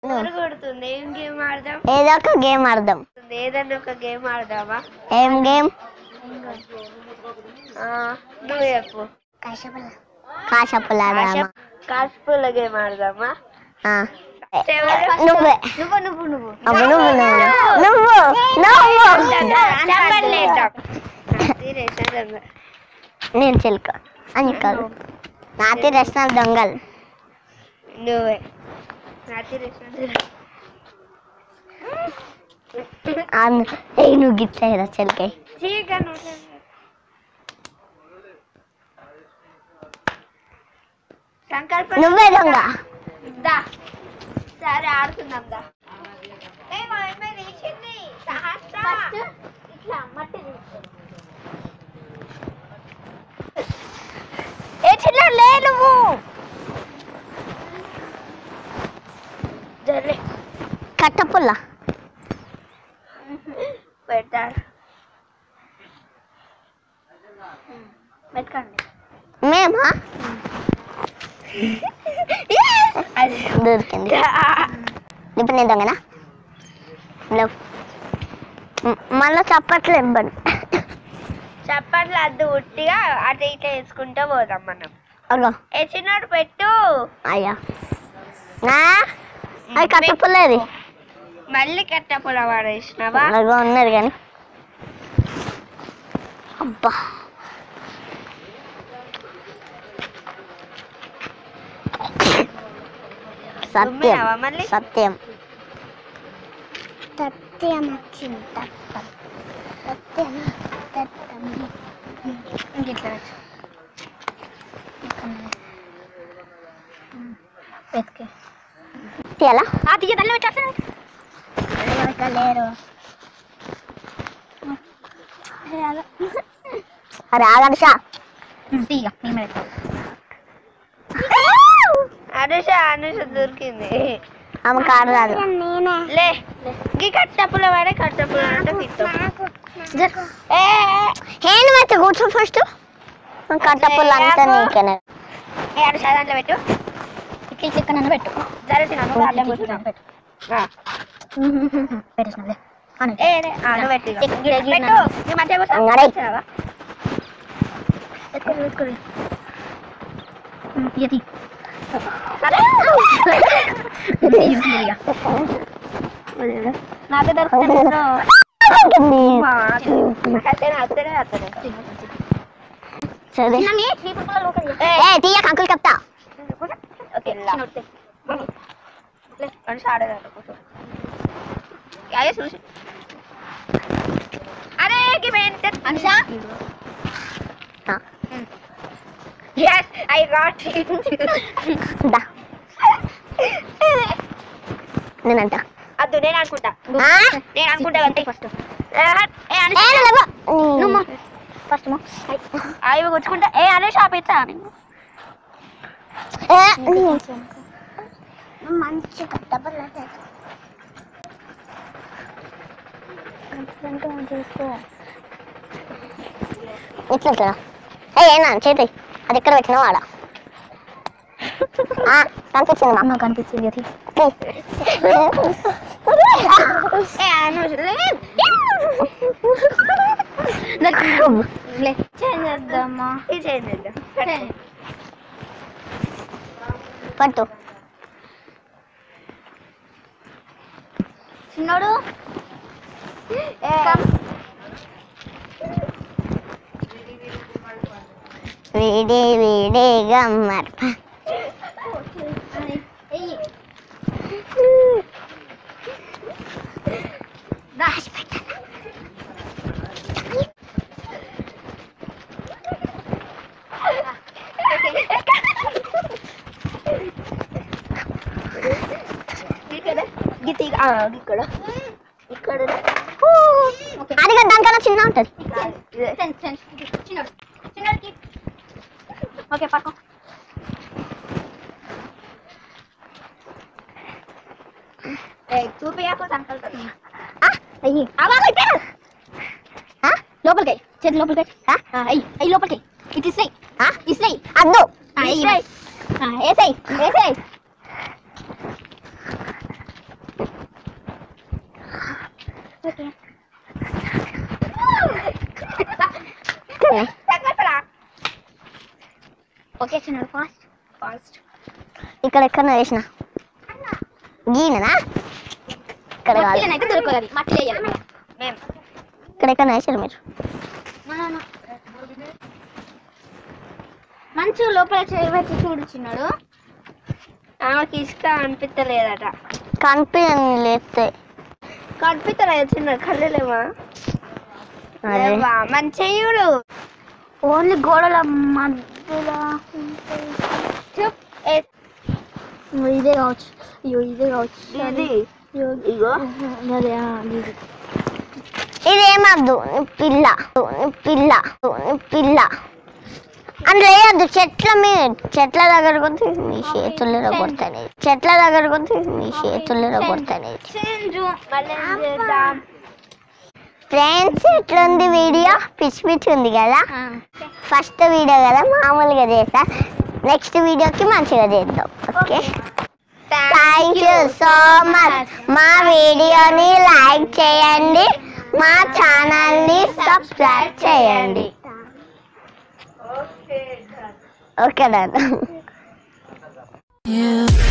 Bore కొడుతుంది ఏం game ఆడదాం ఏదో ఒక గేమ్ ఆడదాం ఏదన్నా ఒక గేమ్ ఆడదామా ఏం గేమ్ ఆ, నువ్వు చెప్పు కాశపుల ఆడదామా కాస్పూల గేమ్ ఆడదామా ఆ. ఎవరు? నువ్వే నువ్వు నువ్వు నువ్వు అవ్వ నువ్వు నువ్వు నువ్వు నువ్వు చెప్పలేద్దాం తీరేసాను నేను చిలుక అని కాదు నాతి రచనలు దొంగలు నువ్వే నా తీరేసాను అందు- ఏయ్ నువ్వు గిట్ల చిలకే చీకను సంకల్పం నువ్వే దొంగ దా సరే ఆడుకుందాం దా ఏ మా అమ్మాయి తీసింది సహస్ర ఇట్లా మట్టి ఏ చిన్న లే నువ్వు జర్లే కట్టపుల్ల పెడతాడు పెట్టుకోండి మేమా అది దొరికింది ఇప్పుడు నేను దొంగనా లేవు మ- మళ్ళా చప్పట్లు ఇవ్వండి చప్పట్లు అద్దు ఉట్టిగా అటు ఇట్లా వేసుకుంటూ పోదాం మనం అగో ఏ చిన్నోడు పెట్టు అయ్యా నా అది కట్టపుల్లేది మళ్ళీ కట్టపుల వాడేసినావా అగో ఉన్నది కానీ అబ్బా సత్యం తుమ్మినావా మళ్ళీ సత్యం సత్యం వచ్చింది సత్యం ఇట్లా వెతికే తీయాలా ఆ తీయ తల్లి పెట్టాల్సిన లేరు అరే ఆగండి షా తీయ నేను అనుష అనుష దొరికింది ఆమె కాడు రాదు నేనే లే ఈ కట్టపుల వాడే కట్టపుల అంటే తిట్టాం ఏ ఏం అయితే కూర్చో ఫస్ట్ కట్టపుల్ల అంతా నీకేనే ఏ అనుష దాంట్లో పెట్టు ఇట్లా ఇట్లా నన్ను పెట్టు జరసినాను అట్లా కూర్చున్నాం పెట్టు ఆ. పెట్టేసినా అను ఏ రే, ఆ, నువ్వు పెట్టు ఇక. గిడ గిడ పెట్టు ఈ మధ్య కూర్చో. అరే. కూర్చున్నావా? ఎత్తుకోరు ఎత్తుకోరు ఇది సరే. నాకే దొరుకుతుంది మా అత్తనే అత్తనే అత్తనే సరే ఏ, ఏ తీయ కంకులు చెప్తా ఓకే లా. లే, మనిషి ఆడేదాన్ని కూర్చో. అయ్యో చూసి అరే గిమెంట్ Anusha yes i got it దా నేనంట అద్దు నేను అనుకుంటా ఆ? నేను అనుకుంటా అంతే ఫస్ట్ ఏ ఏ అనుష నువ్వు నువ్వు ఫస్ట్ మో అవి గుచ్చుకుంటా ఏ అనే షాప్ ఇస్తా ఏ, మంచి కట్టబల్ల చూసుకో ఇట్లా ఇట్లా ఏ ఏనా చేతి అది ఎక్కడ పెట్టినావు ఆడ ఆ, కనిపించింది మా నాకు అనిపించింది అది ఏ అనుష లే చేంజ్ చేద్దామా ఇది చేయండి పట్టు చిన్నోడు వీడే వీడే గమ్మర్ ఇక్కడ గిత్తి ఇక్కడ ఇక్కడ అది కదా దానికన్నా చిన్న ఉంటుంది చిన్నోడు చిన్నోడికి ఓకే పట్టుకో చూపియాకు సంకల్పం అయ్యి లోపలికి చేతి లోపలికి అయ్యి అయ్యి లోపలికి ఇటు ఇస్తాయి ఇస్తాయి అద్దు వేసాయి వేసాయి ఓకే చిన్న ఫాస్ట్ ఫాస్ట్ ఇక్కడ ఎక్కడ వేసిన గీననా ఇక్కడ కాదు అయితే దొరకదు మట్టి వేయాలి మేము ఇక్కడ ఎక్కడ వేసారు మీరు మంచి లోపల చేయవచ్చు చూడు చిన్నాడు ఆమెకి ఇసుక అనిపించలేదట కనిపించని లేస్తే కనిపించలేదు చిన్న కళ్ళలేమా అదే మన చెయ్యుడు ఓన్లీ గోడల మధ్యలో చెప్ ఏ, ఇగో ఇదే కావచ్చు అయ్యో ఇదే కావచ్చు ఇది అయ్యో, ఇగో అదే ఆ, ఇది ఇదేమద్దు నీ పిల్ల నీ పిల్ల నీ పిల్ల అందులో వేయద్దు చెట్ల మీద చెట్ల దగ్గరకు వస్తే మీ చేతులు కొడతాయి చెట్ల దగ్గరకు వస్తే మీ చేతులు కొడతాయి చేంజు మళ్ళీ ఏం చేద్దాం ఫ్రెండ్స్ ఎట్లుంది వీడియో పిచ్చి పిచ్చి ఉంది కదా ఫస్ట్ వీడియో కదా మామూలుగా చేసా నెక్స్ట్ వీడియోకి మంచిగా చేద్దాం okay thank you so much మా వీడియోని లైక్ చేయండి మా ఛానల్ని సబ్స్క్రైబ్ చేయండి ఓకే డన్ You